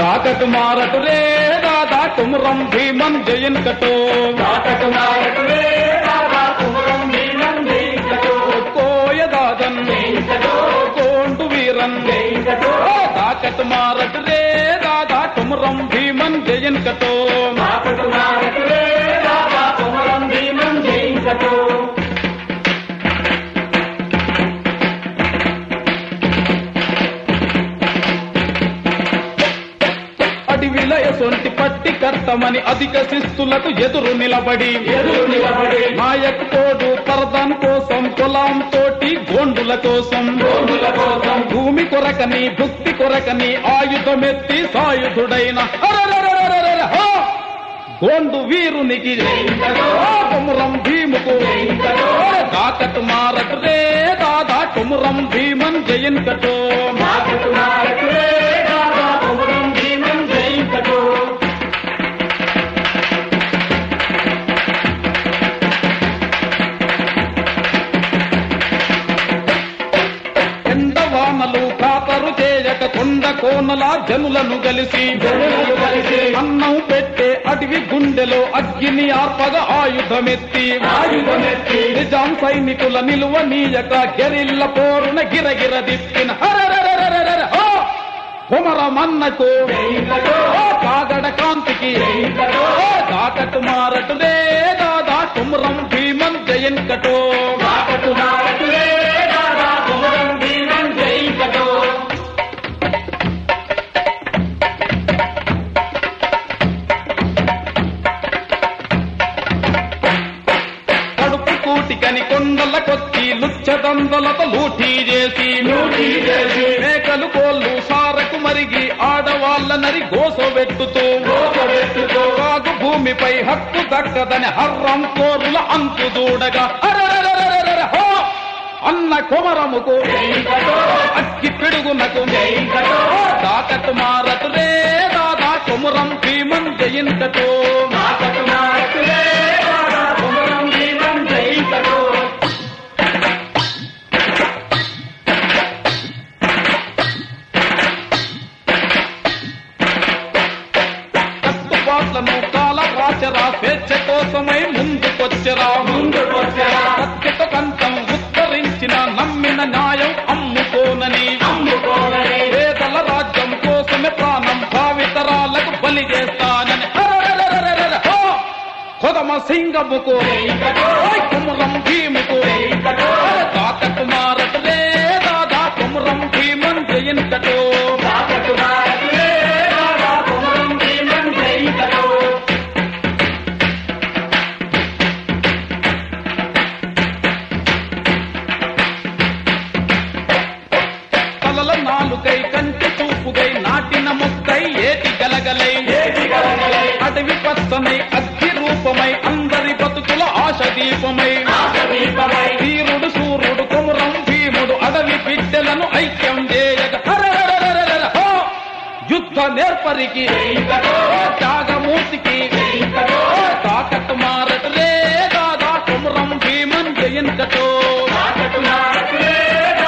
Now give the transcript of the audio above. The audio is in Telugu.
తాకటు మారటు రే దాదా కుమరం భీమన్ జయన్ కటో తాకటు మారటు రే దాదా కుమరం భీమన్ జయించటో కోయ దాదన్ జయించటో కోండు వీరన్ జయించటో తాకటు మారటు రే దాదా కుమరం భీమన్ జయన్ కటో తాకటు మారటు రే దాదా కుమరం భీమన్ జయించటో అడివిలయ సొంటి పట్టి కర్తమని అధిక శిస్తులకు ఎదురు నిలబడి ఎదురు నిలబడి నాయక్ తోడు పరదాన్ కోసం కులం తోటి గోండుల కోసం గోండుల కోసం భూమి కొరకని భుక్తి కొరకని ఆయుధమెత్తి సాయుధుడైన అరెరెరెరెరెరె, హో! గోండు వీరునికి ఓ కొమురం భీముకు తాకటు మారటు రే దాదా కొమురం భీమన్ జయన్ కటో తాకటు మారటు రే దాదా కుమరం భీమన్ జయించటో ఎండవానలు కాతరు చేయక కొండ కోనల జనులను కలిసి జనులను కలిసి అన్నం పెట్టే అడవి గుండెలో అగ్గిని ఆర్పగ ఆయుధమెత్తి ఆయుధమెత్తి నిజాం సైనికుల నిలువ నీయక గెరిల్ల పోరున గిరగిర దిప్పిన హరరరరరరర, హో! కుమరమన్నకు జయించటో ఓ కాగడ కాంతికి జయించటో ఓ తాకటు మారటు రే దాదా కుమరం భీమన్ జయన్ కటో తాకటు మారటు రే దాదా కుమరం భీమన్ జయించటో కడుపు కూటికని కొండల కొచ్చి లుచ్చదందలతో లూటీ చేసి లూటీ చేసి మేకలు కోళ్ళు సారకు మరిగి ఆడవాళ్ళ నరి గోసబెట్టుతూ గోపబెట్టుతో కాగు భూమిపై హక్కు దక్కదని హర్రం కోరుల అంతు దూడగా అరెరెరెరెరెరె, హో! అన్న కొమరముకు జయించటో అక్కి పిడుగునకు జయించటో తాకట్టు మారటు రే దాదా కొమురం భీమన్ జయించటో తాకటు మారటు రే దాదా కుమరం భీమన్ జయించటో కట్టుబాట్లను కాల రాచరా స్వేచ్ఛ కోసమై ముందుకొచ్చరా ముందుకొచ్చరా సత్యత కంఠం ఉత్తరించిన నమ్మిన న్యాయం అమ్ముకోనని అమ్ముకోనని పేదల రాజ్యం కోసమే ప్రాణం భావితరాలకు బలి చేస్తానని అరెరెరెరెరెరె, హో! కొదమ సింగముకు జయించటో ఓయ్ కుమురం భీముకు జయించటో తాకట్టు మారటు రే దాదా కుమురం భీమన్ జయించటో తాకటు మారటు రే దాదా కుమరం భీమన్ జయించటో తలల నాలుకై కంటి చూపుగై నాటిన మొక్కై ఏటి గలగలై ఏటి గలగలై అడవి పచ్చనై అగ్గి రూపమై అందరి బతుకుల ఆశ దీపమై ఆశదీపమై వీరుడు సూర్యుడు కుమురం భీముడు అడవి బిడ్డలను ఐక్యం చేయగ హరరరరరరర, హో! యుద్ధ నేర్పరికి జయించటో ఓ త్యాగమూర్తికి జయించటో ఓ తాకట్టు మారటు రే దాదా కుమురం భీమన్ జయించటో తాకటు మారటు రే